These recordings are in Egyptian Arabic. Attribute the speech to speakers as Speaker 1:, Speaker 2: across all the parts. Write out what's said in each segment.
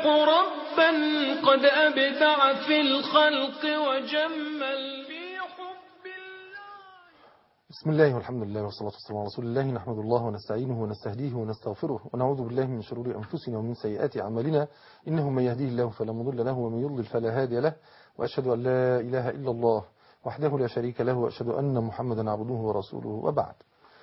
Speaker 1: ربا قد أبدع في الخلق وجمل في حب الله
Speaker 2: بسم الله والحمد لله والصلاة والسلام على رسول الله نحمد الله ونستعينه ونستهديه ونستغفره ونعوذ بالله من شرور أنفسنا ومن سيئات أعمالنا إنه من يهديه الله فلا مضل له ومن يضلل فلا هادي له وأشهد أن لا إله إلا الله وحده لا شريك له وأشهد أن محمدا عبده ورسوله وبعد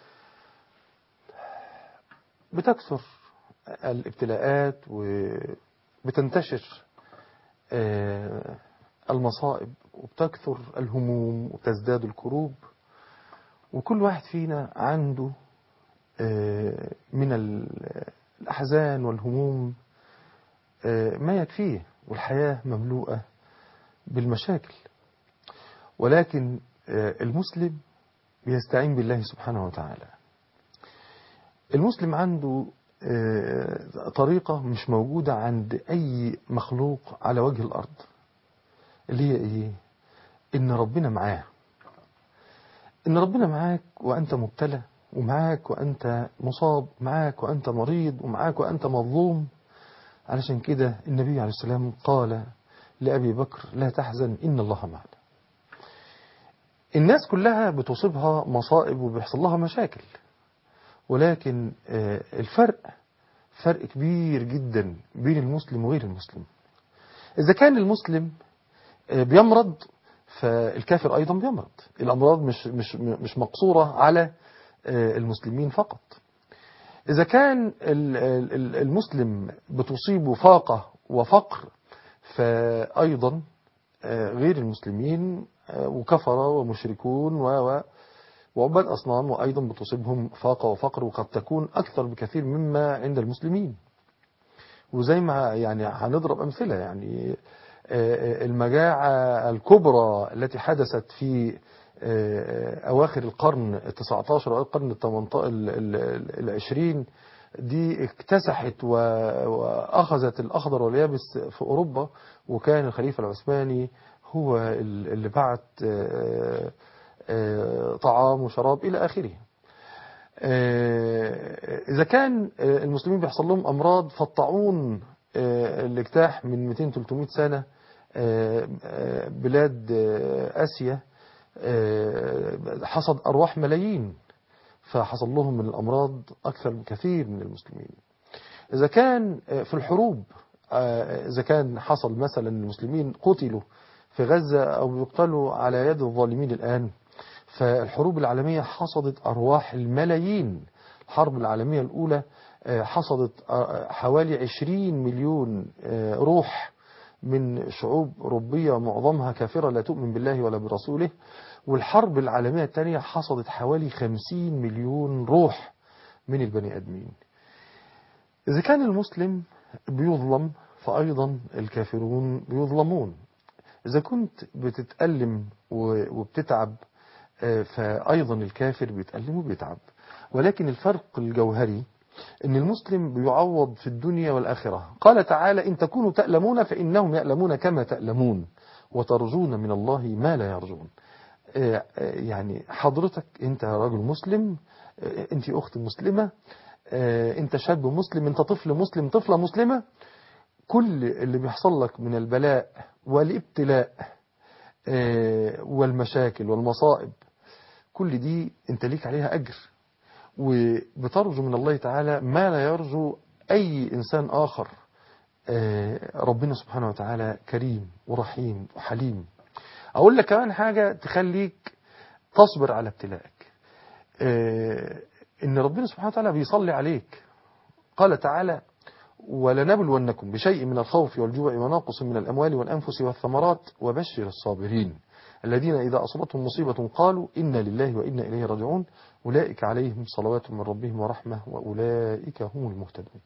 Speaker 2: بتكثر الابتلاءات وبتنتشر آه، المصائب وبتكثر الهموم وتزداد الكروب وكل واحد فينا عنده آه، من ال- الأحزان والهموم آه، ما يكفيه والحياة مملوءة بالمشاكل ولكن آه، المسلم بيستعين بالله سبحانه وتعالى المسلم عنده آه، طريقة مش موجودة عند أي مخلوق على وجه الأرض اللي هي إيه؟ إن ربنا معاه إن ربنا معاك وأنت مبتلى ومعاك وأنت مصاب معاك وأنت مريض ومعاك وأنت مظلوم علشان كده النبي عليه السلام قال لأبي بكر لا تحزن إن الله معنا الناس كلها بتصيبها مصائب وبيحصل لها مشاكل ولكن آه، الفرق فرق كبير جدا بين المسلم وغير المسلم إذا كان المسلم آه، بيمرض فالكافر أيضا بيمرض الأمراض مش, مش, مش مقصورة على آه، المسلمين فقط إذا كان ال- ال- المسلم بتصيبه فاقة وفقر فأيضا آه، غير المسلمين آه، وكفرة ومشركون و و- وعباد أصنام وأيضا بتصيبهم فاقة وفقر وقد تكون أكثر بكثير مما عند المسلمين وزي ما يعني هنضرب أمثلة يعني آه، المجاعة الكبرى التي حدثت في آه، أواخر القرن التسعتاشر أو القرن التمنط- ال- ال- العشرين دي اكتسحت و- وأخذت الأخضر واليابس في أوروبا وكان الخليفة العثماني هو ال- اللي بعت آه، آه، طعام وشراب إلى آخره آه، إذا كان آه، المسلمين بيحصل لهم أمراض فالطاعون آه، اللي اجتاح من 200-300 سنة آه، آه، بلاد آه، آسيا آه، حصد أرواح ملايين فحصل لهم من الأمراض أكثر بكثير من المسلمين إذا كان آه، في الحروب آه، إذا كان حصل مثلا المسلمين قتلوا في غزة أو يقتلوا على يد الظالمين الآن فالحروب العالمية حصدت أرواح الملايين الحرب العالمية الأولى آه، حصدت آه، حوالي 20 مليون آه، روح من شعوب أوروبية معظمها كافرة لا تؤمن بالله ولا برسوله والحرب العالمية الثانية حصدت حوالي 50 مليون روح من البني آدمين إذا كان المسلم بيظلم فأيضا الكافرون بيظلمون إذا كنت بتتألم و- وبتتعب آه، فأيضا الكافر بيتألم وبيتعب ولكن الفرق الجوهري أن المسلم بيعوض في الدنيا والآخرة قال تعالى إن تكونوا تألمون فإنهم يألمون كما تألمون وترجون من الله ما لا يرجون آه، آه، يعني حضرتك أنت راجل مسلم آه، أنت أخت مسلمة آه، أنت شاب مسلم أنت طفل مسلم طفلة مسلمة كل اللي بيحصل لك من البلاء والابتلاء آه، والمشاكل والمصائب كل دي انت ليك عليها أجر وبترجو من الله تعالى ما لا يرجو أي إنسان آخر آه، ربنا سبحانه وتعالى كريم ورحيم وحليم أقول لك كمان حاجة تخليك تصبر على ابتلائك آه، إن ربنا سبحانه وتعالى بيصلي عليك قال تعالى ولنبلونكم بشيء من الخوف والجوع ونقص من الأموال والأنفس والثمرات وبشر الصابرين الذين إذا أصابتهم مصيبة قالوا إنا لله وإنا إليه راجعون أولئك عليهم صلوات من ربهم ورحمة وأولئك هم المهتدون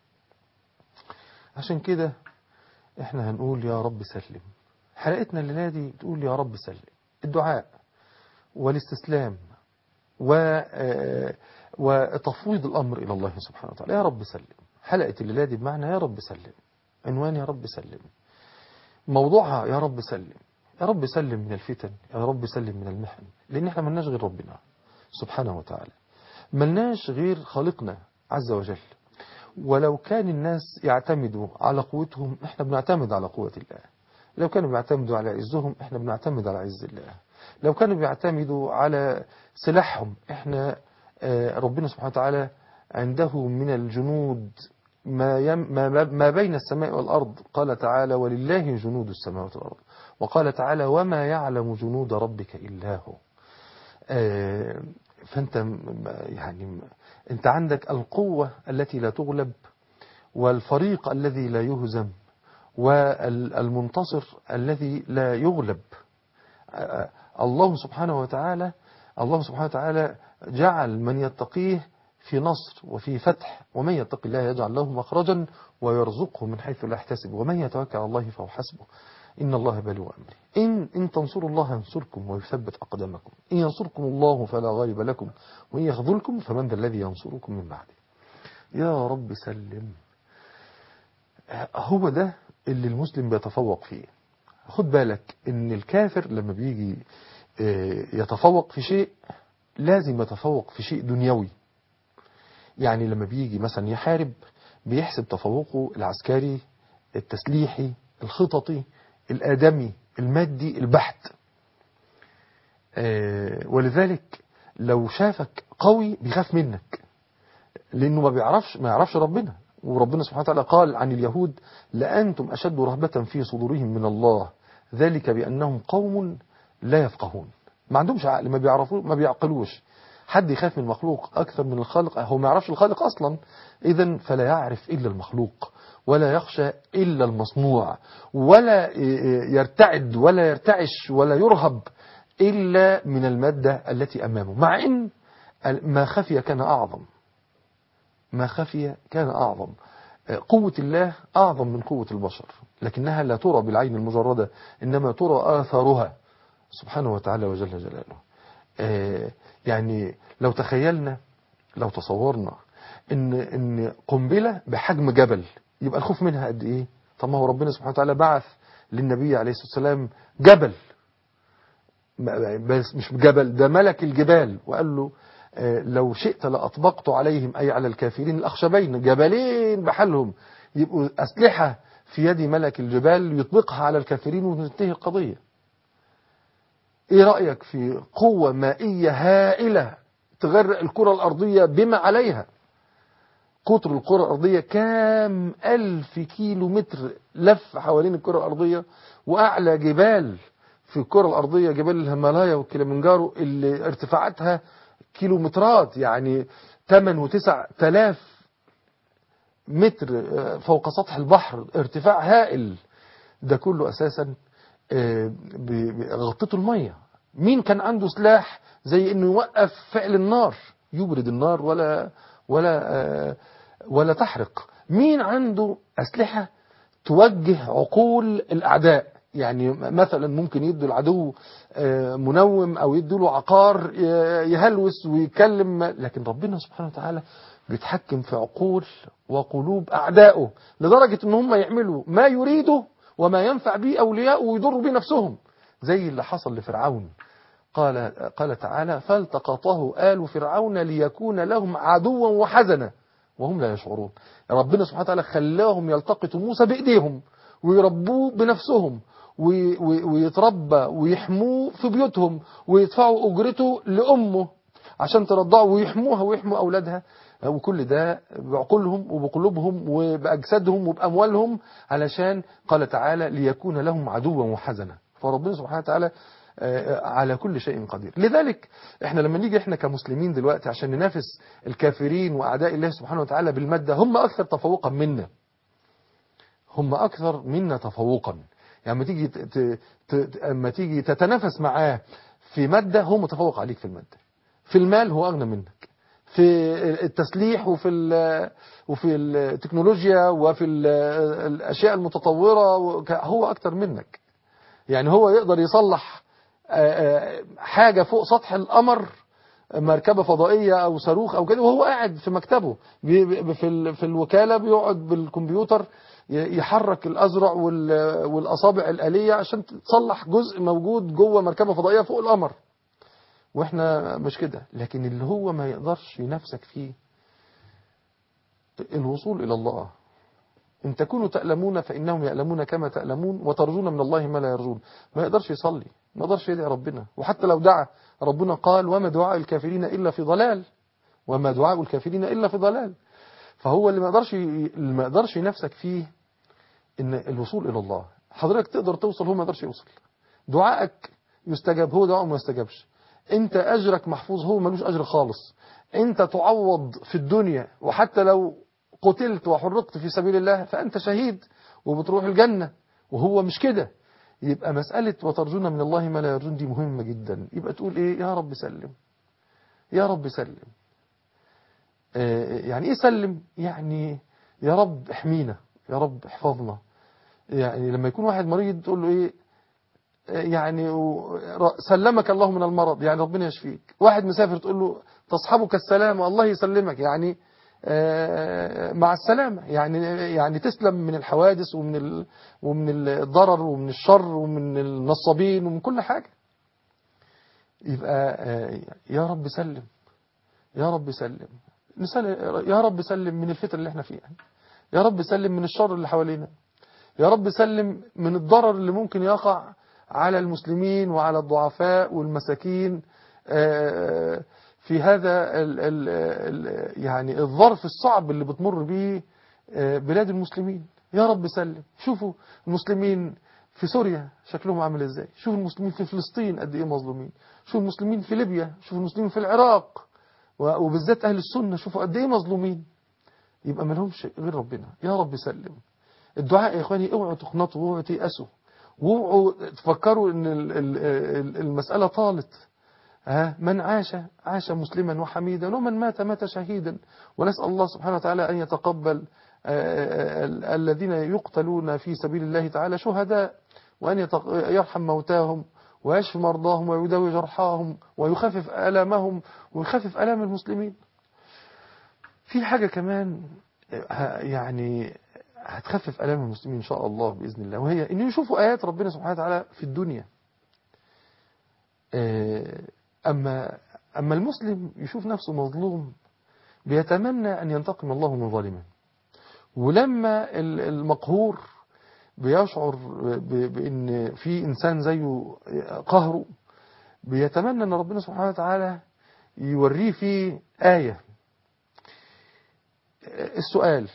Speaker 2: عشان كده احنا هنقول يا رب سلم حلقتنا الليلة دي تقول يا رب سلم الدعاء والاستسلام و آه، وتفويض الأمر إلى الله سبحانه وتعالى يا رب سلم حلقة الليلة دي بمعنى يا رب سلم عنوان يا رب سلم موضوعها يا رب سلم يا رب سلم من الفتن يا رب سلم من المحن لأن احنا ملناش غير ربنا سبحانه وتعالى ملناش غير خالقنا عز وجل ولو كان الناس يعتمدوا على قوتهم احنا بنعتمد على قوة الله لو كانوا بيعتمدوا على عزهم احنا بنعتمد على عز الله لو كانوا بيعتمدوا على سلاحهم احنا آه، ربنا سبحانه وتعالى عنده من الجنود ما, يم ما, ما بين السماء والأرض قال تعالى ولله جنود السماوات والأرض وقال تعالى وما يعلم جنود ربك إلا هو آه، فأنت م- يعني م- أنت عندك القوة التي لا تغلب والفريق الذي لا يهزم والمنتصر الذي لا يغلب آه، الله سبحانه وتعالى الله سبحانه وتعالى جعل من يتقيه في نصر وفي فتح ومن يتق الله يجعل له مخرجا ويرزقه من حيث لا يحتسب ومن يتوكل على الله فهو حسبه إن الله بالغ أمره إن, إن تنصروا الله ينصركم ويثبت أقدامكم إن ينصركم الله فلا غالب لكم وإن يخذلكم فمن ذا الذي ينصركم من بعده يا رب سلم هو ده اللي المسلم بيتفوق فيه خد بالك ان الكافر لما بيجي آه، يتفوق في شيء لازم يتفوق في شيء دنيوي يعني لما بيجي مثلا يحارب بيحسب تفوقه العسكري التسليحي الخططي الآدمي المادي البحت آه، ولذلك لو شافك قوي بيخاف منك لأنه ما بيعرفش ما يعرفش ربنا وربنا سبحانه وتعالى قال عن اليهود لأنتم أشد رهبة في صدورهم من الله ذلك بأنهم قوم لا يفقهون ما عندهمش عقل ما بيعرفوا ما بيعقلوش حد يخاف من المخلوق أكثر من الخالق هو ما يعرفش الخالق أصلا إذا فلا يعرف إلا المخلوق ولا يخشى إلا المصنوع ولا يرتعد ولا يرتعش ولا يرهب إلا من المادة التي أمامه مع إن ما خفي كان أعظم ما خفي كان أعظم قوة الله أعظم من قوة البشر لكنها لا ترى بالعين المجردة إنما ترى آثارها سبحانه وتعالى وجل جلاله آه، يعني لو تخيلنا لو تصورنا إن, إن قنبلة بحجم جبل يبقى الخوف منها قد إيه طب ما هو ربنا سبحانه وتعالى بعث للنبي عليه الصلاة والسلام جبل بس مش جبل ده ملك الجبال وقال له آه، لو شئت لأطبقت عليهم أي على الكافرين الأخشبين جبلين بحالهم يبقوا أسلحة في يد ملك الجبال يطبقها على الكافرين وتنتهي القضية ايه رأيك في قوة مائية هائلة تغرق الكرة الأرضية بما عليها قطر الكرة الأرضية كام ألف كيلو متر لف حوالين الكرة الأرضية وأعلى جبال في الكرة الأرضية جبال الهيمالايا والكليمنجارو اللي ارتفاعاتها كيلومترات يعني 8 و 9 تلاف متر آه، فوق سطح البحر ارتفاع هائل ده كله أساسا آه، ب- ب- غطته المية مين كان عنده سلاح زي انه يوقف فعل النار يبرد النار ولا ولا آه، ولا تحرق مين عنده أسلحة توجه عقول الأعداء يعني مثلا ممكن يدوا العدو آه، منوم أو يدوا له عقار ي- يهلوس ويكلم لكن ربنا سبحانه وتعالى بيتحكم في عقول وقلوب أعدائه لدرجة ان هم يعملوا ما يريده وما ينفع به أولياءه ويضروا به نفسهم زي اللي حصل لفرعون قال, قال تعالى فالتقطه آل فرعون ليكون لهم عدوا وحزنا وهم لا يشعرون ربنا سبحانه وتعالى خلاهم يلتقطوا موسى بإيديهم ويربوه بنفسهم وي- وي- ويتربى ويحموه في بيوتهم ويدفعوا أجرته لأمه عشان ترضعه ويحموها ويحموا أولادها وكل ده بعقولهم وبقلوبهم وبأجسادهم وبأموالهم علشان قال تعالى ليكون لهم عدوا وحزنا فربنا سبحانه وتعالى آه، على كل شيء قدير لذلك احنا لما نيجي احنا كمسلمين دلوقتي عشان ننافس الكافرين واعداء الله سبحانه وتعالى بالمادة هم اكثر تفوقا منا هم اكثر منا تفوقا يعني لما تيجي ت- ت- ت- اما تيجي تتنافس معاه في مادة هو متفوق عليك في المادة في المال هو اغنى منك في التسليح وفي ال- وفي التكنولوجيا وفي ال- الاشياء المتطورة وك- هو اكتر منك يعني هو يقدر يصلح آه، آه، حاجة فوق سطح القمر مركبة فضائية أو صاروخ أو كده وهو قاعد في مكتبه بي- بي- في ال- في الوكالة بيقعد بالكمبيوتر ي- يحرك الأزرع وال- والأصابع الآلية عشان تصلح جزء موجود جوه مركبة فضائية فوق القمر واحنا مش كده لكن اللي هو ما يقدرش ينافسك فيه الوصول إلى الله إن تكونوا تألمون فإنهم يألمون كما تألمون وترجون من الله ما لا يرجون ما يقدرش يصلي ما يقدرش يدعي ربنا وحتى لو دعا ربنا قال وما دعاء الكافرين إلا في ضلال وما دعاء الكافرين إلا في ضلال فهو اللي ما يقدرش اللي ما يقدرش نفسك فيه إن الوصول إلى الله حضرتك تقدر توصل هو ما يقدرش يوصل دعائك يستجاب هو دعاء ما يستجابش انت اجرك محفوظ هو ملوش اجر خالص انت تعوض في الدنيا وحتى لو قتلت وحرقت في سبيل الله فانت شهيد وبتروح الجنة وهو مش كده يبقى مسألة وترجون من الله ما لا يرجون دي مهمة جدا يبقى تقول ايه يا رب سلم يا رب سلم آه يعني ايه سلم يعني يا رب احمينا يا رب احفظنا يعني لما يكون واحد مريض تقول له ايه يعني سلمك الله من المرض يعني ربنا يشفيك واحد مسافر تقول له تصحبك السلامة الله يسلمك يعني مع السلامة يعني يعني تسلم من الحوادث ومن ومن الضرر ومن الشر ومن النصابين ومن كل حاجة يبقى يا رب سلم يا رب سلم يا رب سلم من الفتن اللي احنا فيها يا رب سلم من الشر اللي حوالينا يا رب سلم من الضرر اللي ممكن يقع على المسلمين وعلى الضعفاء والمساكين في هذا ال ال ال يعني الظرف الصعب اللي بتمر به بلاد المسلمين يا رب سلم شوفوا المسلمين في سوريا شكلهم عامل ازاي شوفوا المسلمين في فلسطين قد ايه مظلومين شوفوا المسلمين في ليبيا شوفوا المسلمين في العراق وبالذات اهل السنة شوفوا قد ايه مظلومين يبقى ما لهمش غير ربنا يا رب سلم الدعاء يا اخواني اوعوا تقنطوا اوعوا تيأسوا واوعوا تفكروا ان المسألة طالت ها من عاش عاش مسلما وحميدا ومن مات مات شهيدا ونسأل الله سبحانه وتعالى أن يتقبل الذين يقتلون في سبيل الله تعالى شهداء وأن يرحم موتاهم ويشفي مرضاهم ويداوي جرحاهم ويخفف ألامهم ويخفف ألام المسلمين في حاجة كمان يعني هتخفف ألام المسلمين إن شاء الله بإذن الله وهي أن يشوفوا آيات ربنا سبحانه وتعالى في الدنيا أما, أما المسلم يشوف نفسه مظلوم بيتمنى أن ينتقم الله من ظالمه ولما المقهور بيشعر بأن في إنسان زيه قهره بيتمنى أن ربنا سبحانه وتعالى يوريه فيه آية السؤال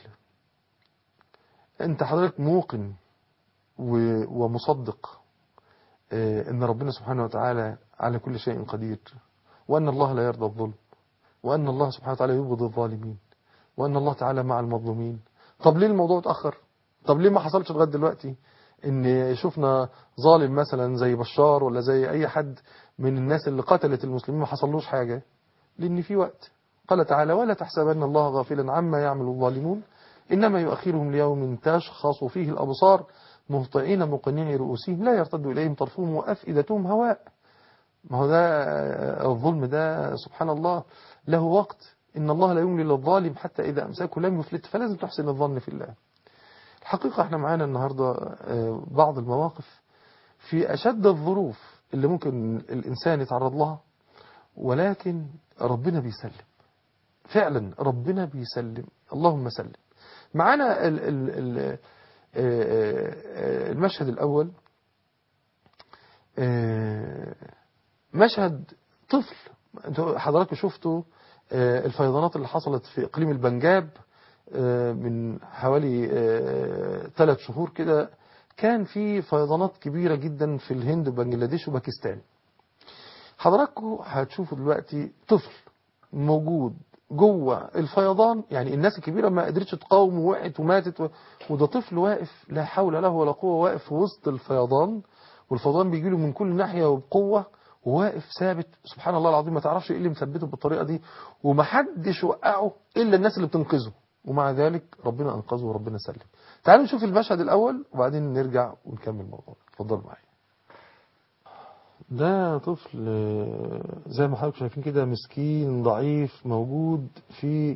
Speaker 2: أنت حضرتك موقن ومصدق أن ربنا سبحانه وتعالى على كل شيء قدير وأن الله لا يرضى الظلم وأن الله سبحانه وتعالى يبغض الظالمين وأن الله تعالى مع المظلومين طب ليه الموضوع اتأخر طب ليه ما حصلش لغاية دلوقتي ان شفنا ظالم مثلا زي بشار ولا زي اي حد من الناس اللي قتلت المسلمين ما حصلوش حاجة لان في وقت قال تعالى ولا تحسبن الله غافلا عما يعمل الظالمون إنما يؤخرهم ليوم تشخص فيه الأبصار مهطعين مقنعي رؤوسهم لا يرتد إليهم طرفهم وأفئدتهم هواء ما هو ده الظلم ده سبحان الله له وقت إن الله لا يملي للظالم حتى إذا أمسكه لم يفلت فلازم تحسن الظن في الله الحقيقة احنا معانا النهاردة بعض المواقف في أشد الظروف اللي ممكن الإنسان يتعرض لها ولكن ربنا بيسلم فعلا ربنا بيسلم اللهم سلم معانا ال ال ال المشهد الأول مشهد طفل حضراتكم شفتوا الفيضانات اللي حصلت في إقليم البنجاب من حوالي ثلاث شهور كده كان في فيضانات كبيرة جدا في الهند وبنجلاديش وباكستان حضراتكم هتشوفوا دلوقتي طفل موجود جوه الفيضان يعني الناس الكبيرة ما قدرتش تقاوم ووقعت وماتت و... وده طفل واقف لا حول له ولا قوة واقف في وسط الفيضان والفيضان بيجي له من كل ناحية وبقوة وواقف ثابت سبحان الله العظيم ما تعرفش ايه اللي مثبته بالطريقة دي ومحدش وقعه الا الناس اللي بتنقذه ومع ذلك ربنا انقذه وربنا سلم تعالوا نشوف المشهد الاول وبعدين نرجع ونكمل الموضوع اتفضلوا معايا ده طفل زي ما حضراتكم شايفين كده مسكين ضعيف موجود في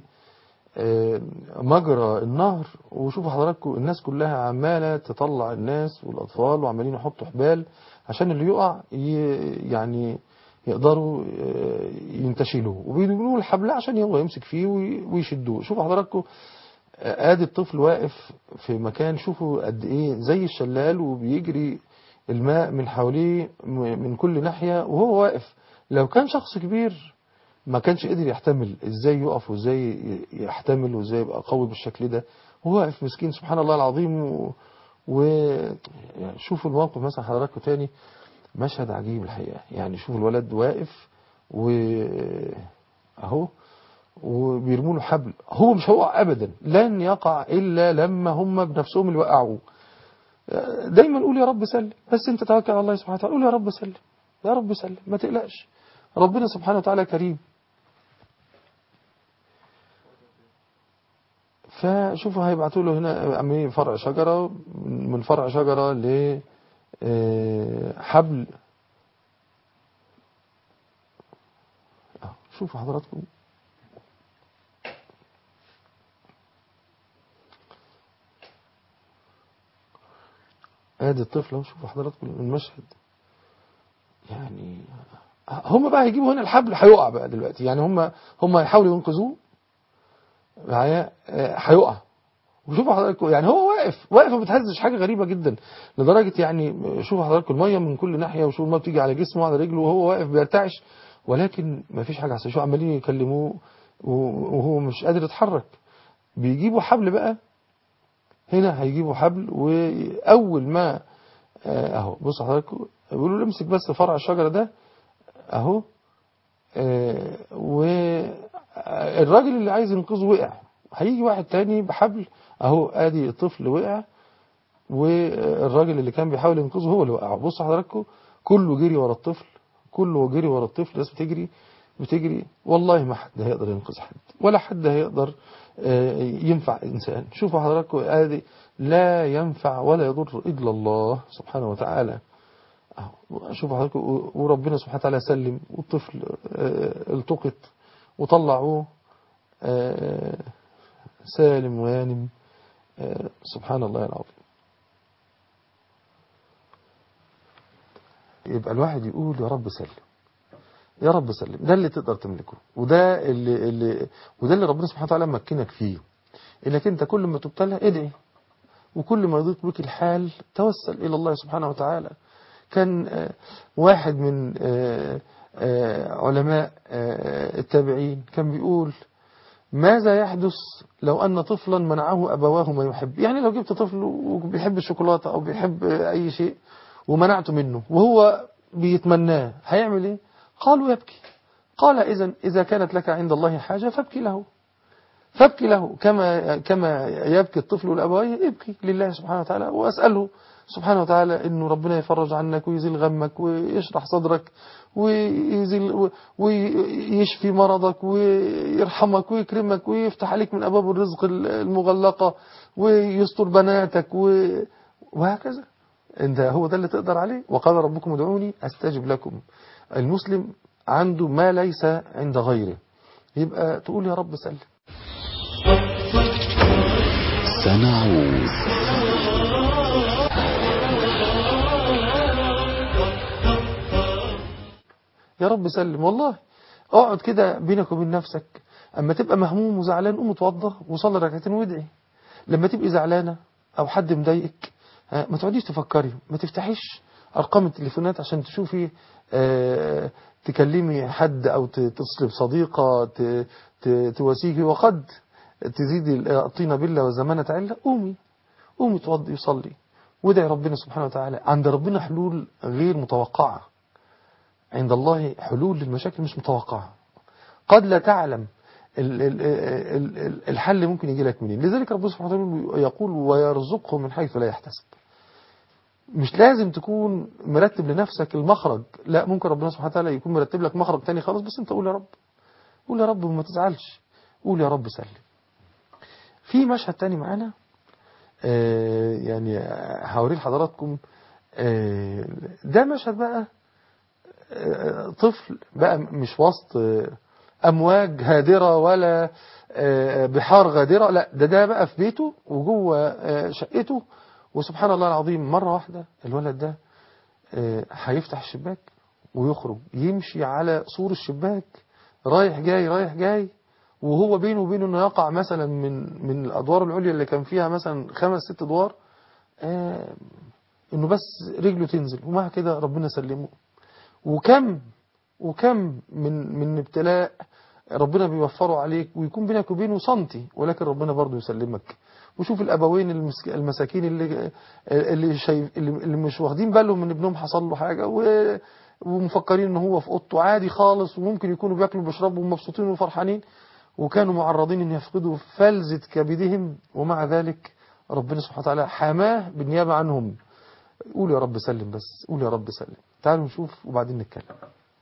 Speaker 2: مجرى النهر وشوفوا حضراتكم الناس كلها عمالة تطلع الناس والأطفال وعمالين يحطوا حبال عشان اللي يقع يعني يقدروا ينتشلوه وبيجيبوا الحبل عشان هو يمسك فيه ويشدوه شوفوا حضراتكم ادي الطفل واقف في مكان شوفوا قد ايه زي الشلال وبيجري الماء من حواليه م- من كل ناحية وهو واقف لو كان شخص كبير ما كانش قدر يحتمل ازاي يقف وازاي ي- يحتمل وازاي يبقى قوي بالشكل ده هو واقف مسكين سبحان الله العظيم و... و... يعني شوفوا الموقف مثلا حضراتكم تاني مشهد عجيب الحقيقة يعني شوفوا الولد واقف و اهو وبيرموا له حبل هو مش هيقع ابدا لن يقع الا لما هم بنفسهم اللي وقعوه دايما قول يا رب سلم بس انت توكل على الله سبحانه وتعالى قول يا رب سلم يا رب سلم ما تقلقش ربنا سبحانه وتعالى كريم فشوفوا هيبعتوا له هنا عاملين فرع شجرة من فرع شجرة ل آه، حبل أهو، شوفوا حضراتكم ادي الطفل اهو شوفوا حضراتكم المشهد يعني هم بقى هيجيبوا هنا الحبل هيقع بقى دلوقتي يعني هم هم هيحاولوا ينقذوه معايا آه، هيقع وشوفوا حضراتكم يعني هو واقف واقف ما بتهزش حاجه غريبه جدا لدرجه يعني شوفوا حضراتكم الميه من كل ناحيه وشوفوا الميه بتيجي على جسمه وعلى رجله وهو واقف بيرتعش ولكن ما فيش حاجه حصلت شو عمالين يكلموه وهو مش قادر يتحرك بيجيبوا حبل بقى هنا هيجيبوا حبل واول ما آه، اهو بص حضراتكم بيقولوا له امسك بس فرع الشجره ده اهو آه، والراجل اللي عايز ينقذه وقع هيجي واحد تاني بحبل اهو ادي الطفل وقع والراجل اللي كان بيحاول ينقذه هو اللي وقع بص حضراتكم كله جري ورا الطفل كله جري ورا الطفل الناس بتجري بتجري والله ما حد هيقدر ينقذ حد ولا حد هيقدر آه، ينفع إنسان شوفوا حضراتكم ادي لا ينفع ولا يضر إلا الله سبحانه وتعالى أهو، شوفوا حضراتكم وربنا سبحانه وتعالى سلم والطفل آه، التقط وطلعوه آه، سالم وغانم آه، سبحان الله العظيم يبقى الواحد يقول يا رب سلم يا رب سلم ده اللي تقدر تملكه وده اللي, اللي وده اللي ربنا سبحانه وتعالى مكنك فيه انك انت كل ما تبتلى ادعي وكل ما يضيق بك الحال توسل الى الله سبحانه وتعالى كان آه، واحد من آه، آه، علماء آه، التابعين كان بيقول ماذا يحدث لو أن طفلا منعه أبواه ما يحب يعني لو جبت طفل وبيحب الشوكولاتة أو بيحب أي شيء ومنعته منه وهو بيتمناه هيعمل إيه قالوا يبكي قال إذا إذا كانت لك عند الله حاجة فابكي له فابكي له كما كما يبكي الطفل لأبويه ابكي لله سبحانه وتعالى وأسأله سبحانه وتعالى إنه ربنا يفرج عنك ويزيل غمك ويشرح صدرك ويزيل ويشفي مرضك ويرحمك ويكرمك ويفتح عليك من أبواب الرزق المغلقة ويستر بناتك و- وهكذا انت هو ده اللي تقدر عليه وقال ربكم ادعوني استجب لكم المسلم عنده ما ليس عند غيره يبقى تقول يا رب سلم
Speaker 3: سنعود
Speaker 2: يا رب سلم والله اقعد كده بينك وبين نفسك اما تبقى مهموم وزعلان قوم اتوضى وصلي ركعتين وادعي لما تبقي زعلانه او حد مضايقك ها، ما تقعديش تفكري ما تفتحيش ارقام التليفونات عشان تشوفي آه، تكلمي حد او ت- تتصلي بصديقه ت- ت- تواسيكي وقد تزيدي الطينه بالله وزمانه عله قومي قومي توضي وصلي وادعي ربنا سبحانه وتعالى عند ربنا حلول غير متوقعه عند الله حلول للمشاكل مش متوقعة قد لا تعلم ال- ال- ال- ال- الحل ممكن يجي لك منين لذلك ربنا سبحانه وتعالى يقول ويرزقه من حيث لا يحتسب مش لازم تكون مرتب لنفسك المخرج لا ممكن ربنا سبحانه وتعالى يكون مرتب لك مخرج تاني خالص بس انت قول يا رب قول يا رب وما تزعلش قول يا رب سلم في مشهد تاني معانا آه يعني هوريه لحضراتكم آه ده مشهد بقى آه، طفل بقى مش وسط آه، أمواج هادرة ولا آه، بحار غادرة لا ده ده بقى في بيته وجوه آه، شقته وسبحان الله العظيم مرة واحدة الولد ده آه، هيفتح الشباك ويخرج يمشي على سور الشباك رايح جاي رايح جاي وهو بينه وبينه انه يقع مثلا من من الادوار العليا اللي كان فيها مثلا خمس ست ادوار آه انه بس رجله تنزل ومع كده ربنا سلمه وكم وكم من من ابتلاء ربنا بيوفره عليك ويكون بينك وبينه سنتي ولكن ربنا برضه يسلمك وشوف الابوين المسك- المساكين اللي اللي شايف اللي اللي مش واخدين بالهم ان ابنهم حصل له حاجه و- ومفكرين ان هو في اوضته عادي خالص وممكن يكونوا بياكلوا وبيشربوا ومبسوطين وفرحانين وكانوا معرضين ان يفقدوا فلذة كبدهم ومع ذلك ربنا سبحانه وتعالى حماه بالنيابه عنهم قول يا رب سلم بس قول يا رب سلم تعالوا نشوف وبعدين نتكلم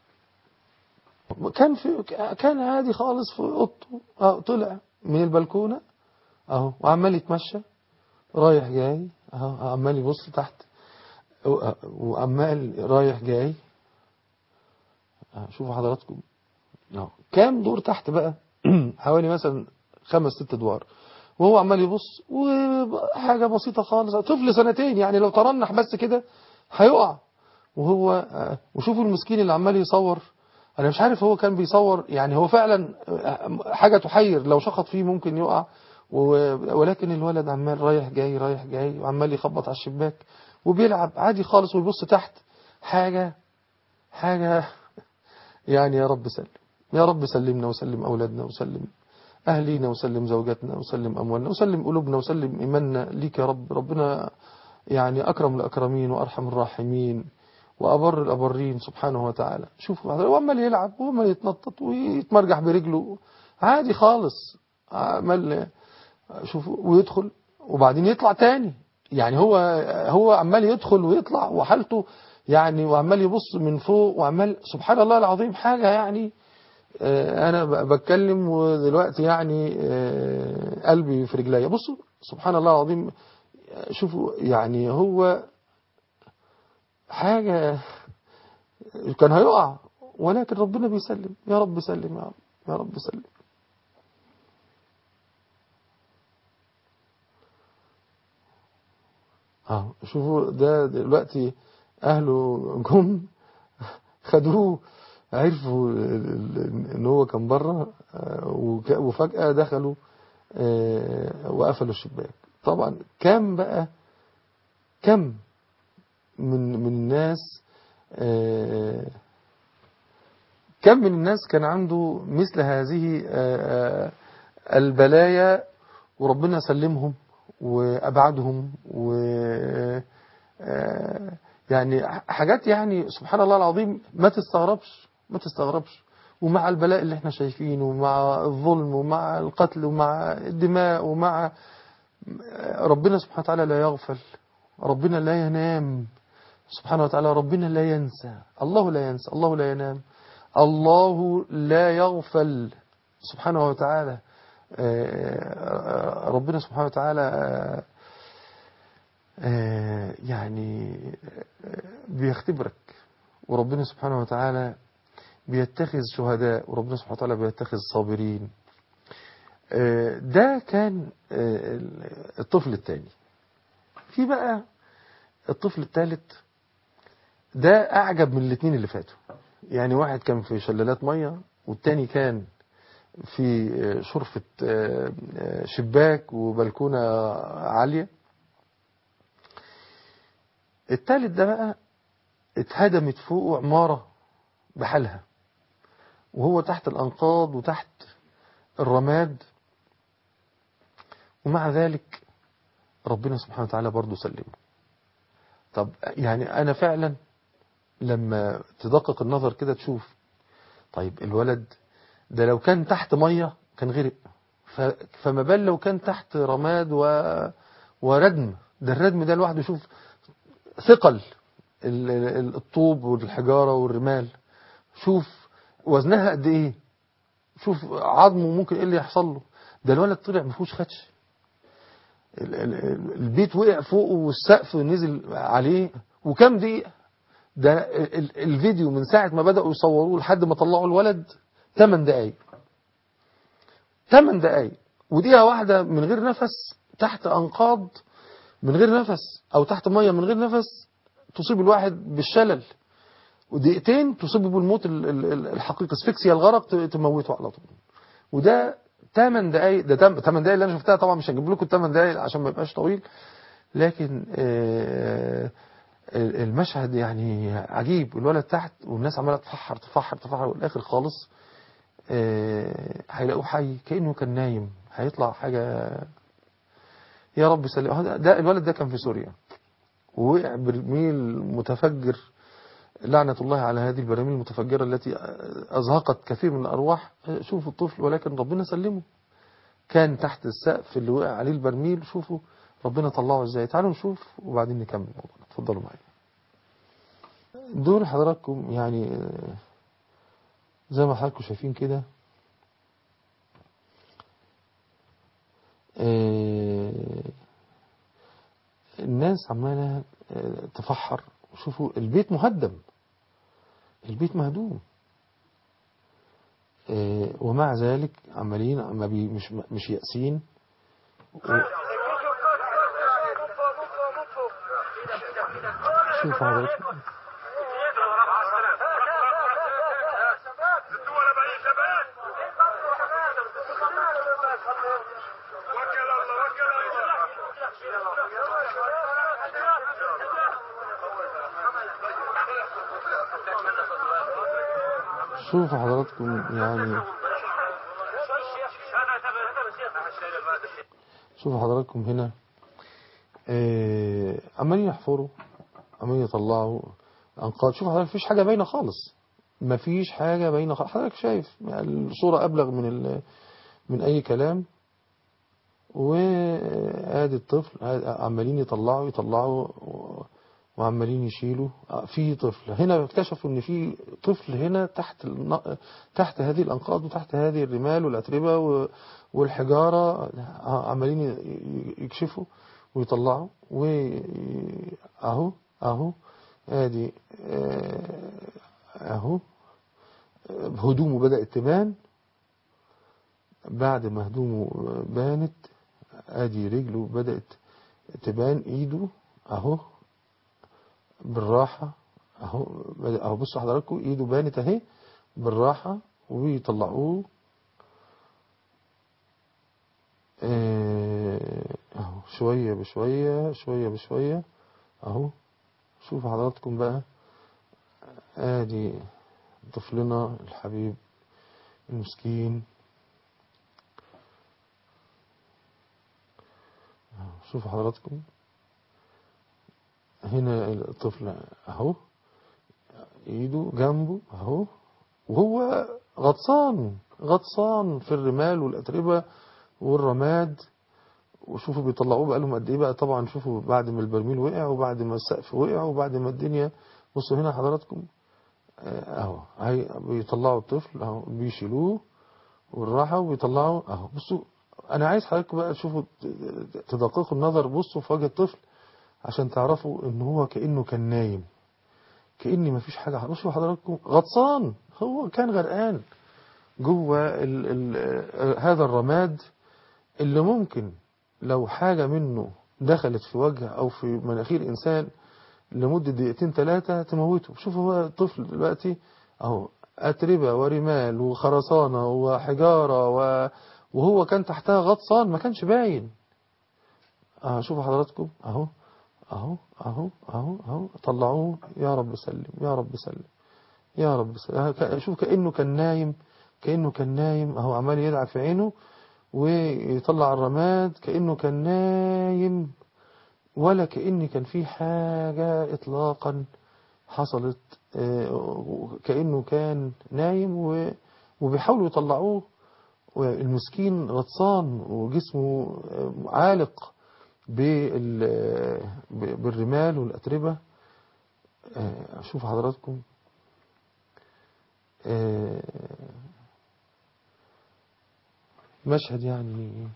Speaker 2: كان في كان عادي خالص في اوضته اه طلع من البلكونه اهو وعمال يتمشى رايح جاي اهو عمال يبص تحت و- وعمال رايح جاي اه، شوفوا حضراتكم اهو كام دور تحت بقى حوالي مثلا خمس ست ادوار وهو عمال يبص وحاجه بسيطه خالص طفل سنتين يعني لو ترنح بس كده هيقع وهو آه، وشوفوا المسكين اللي عمال يصور انا مش عارف هو كان بيصور يعني هو فعلا آه، حاجه تحير لو شخط فيه ممكن يقع و- ولكن الولد عمال رايح جاي رايح جاي وعمال يخبط على الشباك وبيلعب عادي خالص ويبص تحت حاجه حاجه يعني يا رب سلم يا رب سلمنا وسلم اولادنا وسلم أهلينا وسلم زوجاتنا وسلم أموالنا وسلم قلوبنا وسلم إيماننا ليك يا رب ربنا يعني أكرم الأكرمين وأرحم الراحمين وأبر الأبرين سبحانه وتعالى شوفوا هو عمال يلعب وعمال يتنطط ويتمرجح برجله عادي خالص عمال شوفوا ويدخل وبعدين يطلع تاني يعني هو هو عمال يدخل ويطلع وحالته يعني وعمال يبص من فوق وعمال سبحان الله العظيم حاجة يعني آه، انا ب- بتكلم ودلوقتي يعني آه، قلبي في رجليا بصوا سبحان الله العظيم آه، شوفوا يعني هو حاجة كان هيقع ولكن ربنا بيسلم يا رب سلم يا رب يا رب سلم اه شوفوا ده دلوقتي اهله جم خدوه عرفوا ال- ال- ان هو كان بره آه، وك- وفجأة دخلوا آه، وقفلوا الشباك طبعا كم بقى كم من من الناس آه، كم من الناس كان عنده مثل هذه آه، آه، البلايا وربنا سلمهم وأبعدهم و آه، يعني حاجات يعني سبحان الله العظيم ما تستغربش ما تستغربش ومع البلاء اللي احنا شايفينه ومع الظلم ومع القتل ومع الدماء ومع ربنا سبحانه وتعالى لا يغفل ربنا لا ينام سبحانه وتعالى ربنا لا ينسى الله لا ينسى الله لا ينام الله لا يغفل سبحانه وتعالى آه، ربنا سبحانه وتعالى آه، آه، يعني آه، بيختبرك وربنا سبحانه وتعالى بيتخذ شهداء وربنا سبحانه وتعالى بيتخذ صابرين آه، ده كان آه، الطفل الثاني في بقى الطفل الثالث ده أعجب من الاثنين اللي فاتوا يعني واحد كان في شلالات مية والتاني كان في آه، شرفة آه، آه، شباك وبلكونة عالية التالت ده بقى اتهدمت فوقه عمارة بحالها وهو تحت الأنقاض وتحت الرماد ومع ذلك ربنا سبحانه وتعالى برضه سلمه طب يعني أنا فعلا لما تدقق النظر كده تشوف طيب الولد ده لو كان تحت مية كان غرق ف- فما بال لو كان تحت رماد و... وردم ده الردم ده لوحده شوف ثقل ال- ال- الطوب والحجارة والرمال شوف وزنها قد ايه شوف عظمه ممكن ايه اللي يحصل له ده الولد طلع ما فيهوش خدش ال- ال- ال- البيت وقع فوقه والسقف نزل عليه وكم دقيقة ده ال- ال- الفيديو من ساعة ما بدأوا يصوروه لحد ما طلعوا الولد 8 دقايق 8 دقايق ودقيقة واحدة من غير نفس تحت أنقاض من غير نفس أو تحت مية من غير نفس تصيب الواحد بالشلل ودقيقتين تصيبه بالموت ال- ال- ال- الحقيقي اسفكسيا الغرق ت- تموته على طول وده 8 دقايق ده 8 دقايق اللي انا شفتها طبعا مش هجيب لكم 8 دقايق عشان ما يبقاش طويل لكن آه، المشهد يعني عجيب الولد تحت والناس عماله تفحر تفحر تفحر والاخر خالص آه، هيلاقوه حي كانه كان نايم هيطلع حاجه يا رب سلم هذا- ده الولد ده كان في سوريا ووقع برميل متفجر لعنة الله على هذه البراميل المتفجرة التي أزهقت كثير من الأرواح شوفوا الطفل ولكن ربنا سلمه كان تحت السقف اللي وقع عليه البرميل شوفوا ربنا طلعه ازاي تعالوا نشوف وبعدين نكمل موضوعنا اتفضلوا معايا دول حضراتكم يعني آه، زي ما حضراتكم شايفين كده آه، الناس عمالة آه، تفحر شوفوا البيت مهدم البيت مهدوم آه، ومع ذلك عمالين ما بي مش مش يأسين و- شوفوا حضراتكم شوفوا حضراتكم يعني شوفوا حضراتكم هنا آه، عمالين يحفروا عمالين يطلعوا انقاض شوفوا حضرتك مفيش حاجه باينه خالص مفيش حاجه باينه خالص حضرتك شايف يعني الصوره ابلغ من ال... من اي كلام وادي الطفل آدي عمالين يطلعوا يطلعوا و- وعمالين يشيلوا آه، في طفل هنا اكتشفوا ان في طفل هنا تحت الن... تحت هذه الانقاض وتحت هذه الرمال والاتربه و... والحجاره آه، عمالين ي- ي- يكشفوا ويطلعوا واهو اهو ادي آه، اهو آه، هدومه بدأت تبان بعد ما هدومه بانت ادي رجله بدأت تبان ايده اهو بالراحة اهو بدأ- اهو بصوا حضراتكم ايده بانت اهي بالراحة ويطلعوه آه، اهو شوية بشوية شوية بشوية اهو شوفوا حضراتكم بقى ادي طفلنا الحبيب المسكين أهو، شوفوا حضراتكم هنا الطفل اهو ايده جنبه اهو وهو غطسان غطسان في الرمال والاتربه والرماد وشوفوا بيطلعوه بقى لهم قد ايه بقى طبعا شوفوا بعد ما البرميل وقع وبعد ما السقف وقع وبعد ما الدنيا بصوا هنا حضراتكم آه، اهو هي بيطلعوا الطفل اهو بيشيلوه والراحه وبيطلعوا اهو بصوا انا عايز حضراتكم بقى تشوفوا تدققوا النظر بصوا في وجه الطفل عشان تعرفوا ان هو كانه كان نايم كأن مفيش حاجة بصوا حضراتكم غطسان هو كان غرقان جوه ال ال آه، هذا الرماد اللي ممكن لو حاجة منه دخلت في وجه أو في مناخير إنسان لمدة دقيقتين ثلاثة تموته شوفوا هو الطفل دلوقتي أهو أتربة ورمال وخرسانة وحجارة و... وهو كان تحتها غطسان ما كانش باين أه شوفوا حضراتكم أهو أهو أهو أهو أهو طلعوه يا رب سلم يا رب سلم يا رب سلم أه، ك- شوف كأنه كان نايم كأنه كان نايم أهو عمال يدعك في عينه ويطلع الرماد كأنه كان نايم ولا كأن كان في حاجة إطلاقا حصلت آه، كأنه كان نايم و- وبيحاولوا يطلعوه والمسكين غطسان وجسمه آه، عالق بال- ب- بالرمال والأتربة آه، أشوف حضراتكم آه، مشهد يعني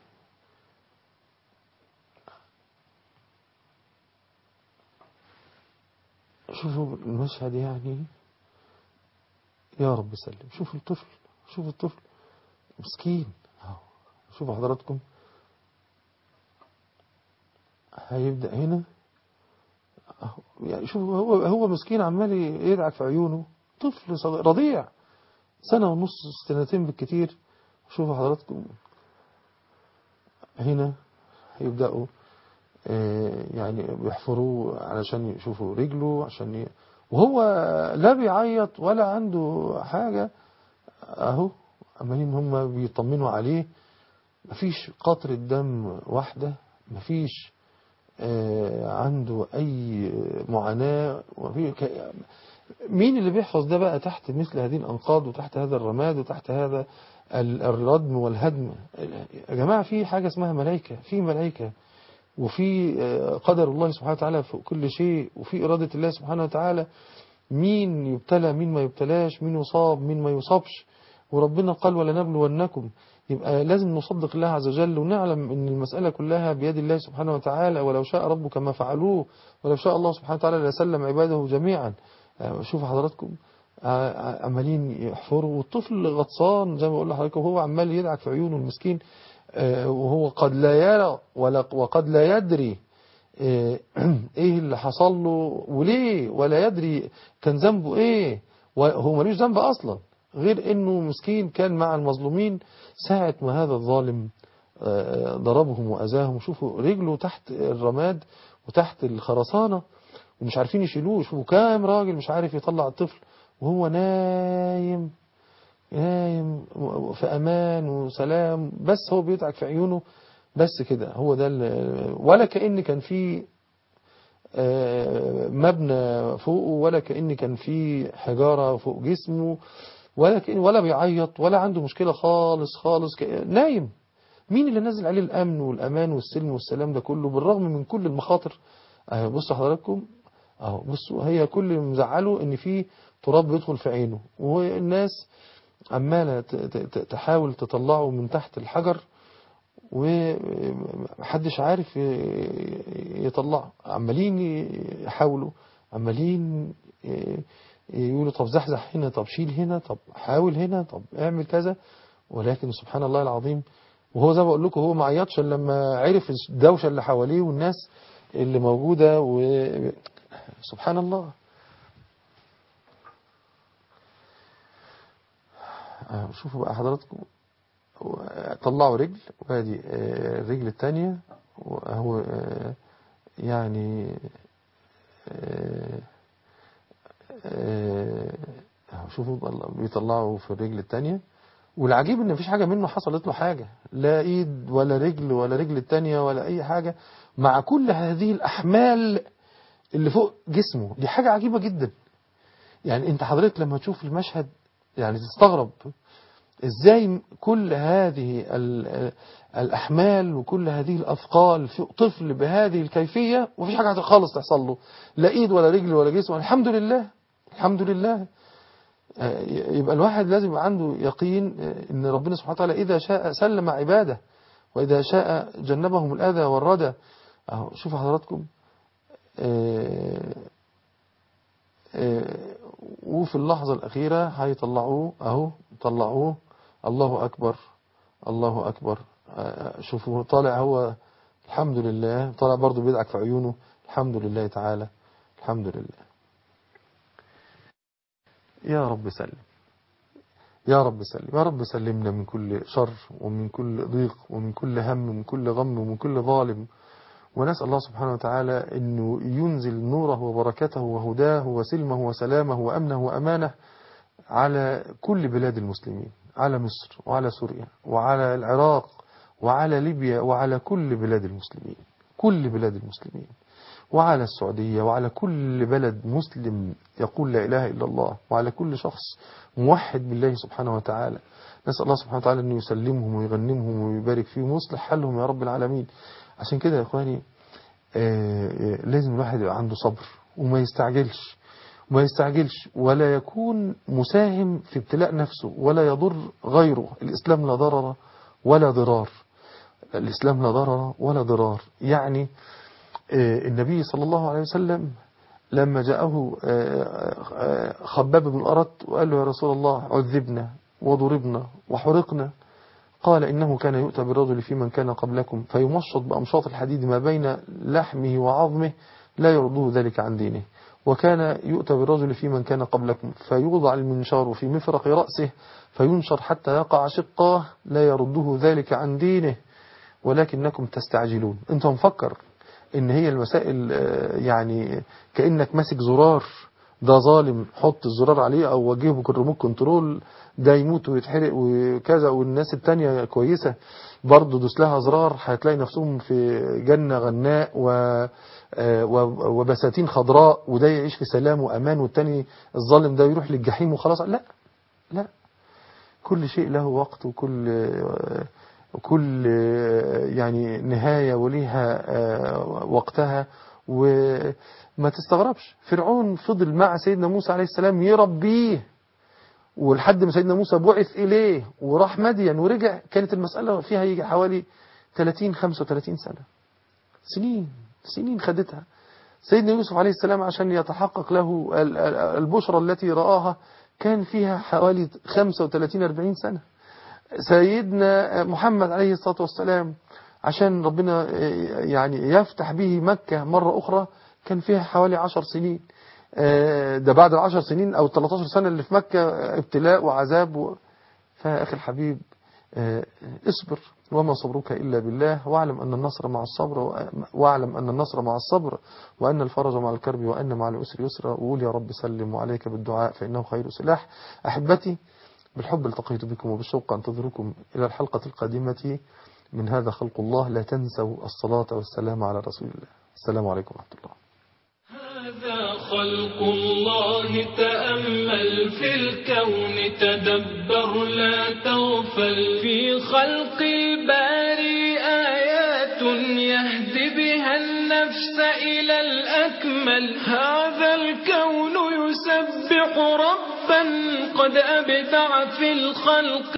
Speaker 2: شوفوا المشهد يعني يا رب سلم شوفوا الطفل شوفوا الطفل مسكين أهو. شوفوا حضراتكم هيبدأ هنا أهو. يعني شوفوا هو هو مسكين عمال يدعك في عيونه طفل صغير رضيع سنة ونص سنتين بالكتير شوفوا حضراتكم هنا هيبدأوا آه، يعني بيحفروا علشان يشوفوا رجله عشان ي... وهو لا بيعيط ولا عنده حاجة اهو عمالين هم بيطمنوا عليه مفيش قطرة دم واحدة مفيش آه، عنده أي معاناة وفي ك- مين اللي بيحفظ ده بقى تحت مثل هذه الأنقاض وتحت هذا الرماد وتحت هذا ال- الردم والهدم يا جماعة في حاجة اسمها ملائكة في ملائكة وفي آه، قدر الله سبحانه وتعالى فوق كل شيء وفي إرادة الله سبحانه وتعالى مين يبتلى مين ما يبتلاش مين يصاب مين ما يصابش وربنا قال ولنبلونكم يبقى لازم نصدق الله عز وجل ونعلم ان المسألة كلها بيد الله سبحانه وتعالى ولو شاء ربك ما فعلوه ولو شاء الله سبحانه وتعالى لسلم عباده جميعا آه، شوفوا حضراتكم آه، عمالين يحفروا والطفل غطسان زي ما بقول لحضراتكم وهو عمال يدعك في عيونه المسكين آه، وهو قد لا يرى ولا وقد لا يدري آه، ايه اللي حصل له وليه ولا يدري كان ذنبه ايه وهو ملوش ذنب اصلا غير انه مسكين كان مع المظلومين ساعة ما هذا الظالم آه، ضربهم واذاهم شوفوا رجله تحت الرماد وتحت الخرسانة ومش عارفين يشيلوه شوفوا كام راجل مش عارف يطلع الطفل وهو نايم نايم في امان وسلام بس هو بيدعك في عيونه بس كده هو ده ال- ولا كأن كان في آه، مبنى فوقه ولا كأن كان في حجارة فوق جسمه ولا كأن ولا بيعيط ولا عنده مشكلة خالص خالص ك- نايم مين اللي نزل عليه الأمن والأمان والسلم والسلام ده كله بالرغم من كل المخاطر أهو بصوا حضراتكم اهو بصوا هي كل اللي مزعله ان في تراب بيدخل في عينه والناس عمالة ت- ت- ت- تحاول تطلعه من تحت الحجر ومحدش عارف ي- يطلعه عمالين يحاولوا عمالين ي- يقولوا طب زحزح هنا طب شيل هنا طب حاول هنا طب اعمل كذا ولكن سبحان الله العظيم وهو زي ما بقول لكم هو ما عيطش إلا لما عرف الدوشه اللي حواليه والناس اللي موجوده وسبحان الله آه، شوفوا بقى حضراتكم طلعوا رجل وادي آه، الرجل الثانية وهو آه، يعني آه، آه، أهو شوفوا بقى بيطلعوا في الرجل الثانية والعجيب ان مفيش حاجة منه حصلت له حاجة لا ايد ولا رجل ولا رجل التانية ولا اي حاجة مع كل هذه الاحمال اللي فوق جسمه دي حاجة عجيبة جدا يعني انت حضرتك لما تشوف المشهد يعني تستغرب ازاي كل هذه ال- الاحمال وكل هذه الاثقال في طفل بهذه الكيفية ومفيش حاجة خالص تحصل له لا ايد ولا رجل ولا جسم الحمد لله الحمد لله آه، يبقى الواحد لازم يبقى عنده يقين آه، ان ربنا سبحانه وتعالى اذا شاء سلم عباده واذا شاء جنبهم الاذى والردى اهو شوفوا حضراتكم آه، آه، وفي اللحظة الأخيرة هيطلعوه أهو طلعوه الله أكبر الله أكبر آه، شوفوا طالع هو الحمد لله طالع برضو بيدعك في عيونه الحمد لله تعالى الحمد لله يا رب سلم يا رب سلم يا رب سلمنا من كل شر ومن كل ضيق ومن كل هم ومن كل غم ومن كل ظالم ونسأل الله سبحانه وتعالى أنه ينزل نوره وبركته وهداه وسلمه وسلامه وأمنه وأمانه على كل بلاد المسلمين على مصر وعلى سوريا وعلى العراق وعلى ليبيا وعلى كل بلاد المسلمين كل بلاد المسلمين وعلى السعودية وعلى كل بلد مسلم يقول لا إله إلا الله وعلى كل شخص موحد بالله سبحانه وتعالى نسأل الله سبحانه وتعالى أنه يسلمهم ويغنمهم ويبارك فيهم ويصلح حالهم يا رب العالمين عشان كده يا إخواني آه، آه، لازم الواحد يبقى عنده صبر وما يستعجلش وما يستعجلش ولا يكون مساهم في ابتلاء نفسه ولا يضر غيره الإسلام لا ضرر ولا ضرار الإسلام لا ضرر ولا ضرار يعني آه، النبي صلى الله عليه وسلم لما جاءه آه، آه، خباب بن الأرت وقال له يا رسول الله عذبنا وضربنا وحرقنا قال إنه كان يؤتى بالرجل في من كان قبلكم فيمشط بأمشاط الحديد ما بين لحمه وعظمه لا يرده ذلك عن دينه وكان يؤتى بالرجل في من كان قبلكم فيوضع المنشار في مفرق رأسه فينشر حتى يقع شقاه لا يرده ذلك عن دينه ولكنكم تستعجلون انت مفكر ان هي المسائل آه، يعني كأنك ماسك زرار ده ظالم حط الزرار عليه او وجهه بالريموت كنترول ده يموت ويتحرق وكذا والناس التانية كويسة برضه دوس لها زرار هتلاقي نفسهم في جنة غناء و آه، و- وبساتين خضراء وده يعيش في سلام وامان والتاني الظالم ده يروح للجحيم وخلاص لا لا كل شيء له وقت وكل وكل يعني نهاية وليها آه، وقتها وما تستغربش فرعون فضل مع سيدنا موسى عليه السلام يربيه ولحد ما سيدنا موسى بعث إليه وراح مدين ورجع كانت المسألة فيها يجي حوالي 30 35 سنة سنين سنين خدتها سيدنا يوسف عليه السلام عشان يتحقق له ال- ال- البشرى التي رآها كان فيها حوالي 35-40 سنة سيدنا محمد عليه الصلاة والسلام عشان ربنا يعني يفتح به مكة مرة أخرى كان فيها حوالي 10 سنين آه، ده بعد العشر سنين أو 13 سنة اللي في مكة ابتلاء وعذاب و... فأخي الحبيب آه، اصبر وما صبرك إلا بالله واعلم أن النصر مع الصبر و- واعلم أن النصر مع الصبر وأن الفرج مع الكرب وأن مع العسر يسرا وقول يا رب سلم وعليك بالدعاء فإنه خير سلاح أحبتي بالحب التقيت بكم وبالشوق أنتظركم إلى الحلقة القادمة من هذا خلق الله لا تنسوا الصلاة والسلام على رسول الله السلام عليكم ورحمة الله
Speaker 1: هذا خلق الله تأمل في الكون تدبر لا تغفل في خلق الباري آيات يهدي بها النفس إلى الأكمل هذا الكون يسبح ربا قد أبدع في الخلق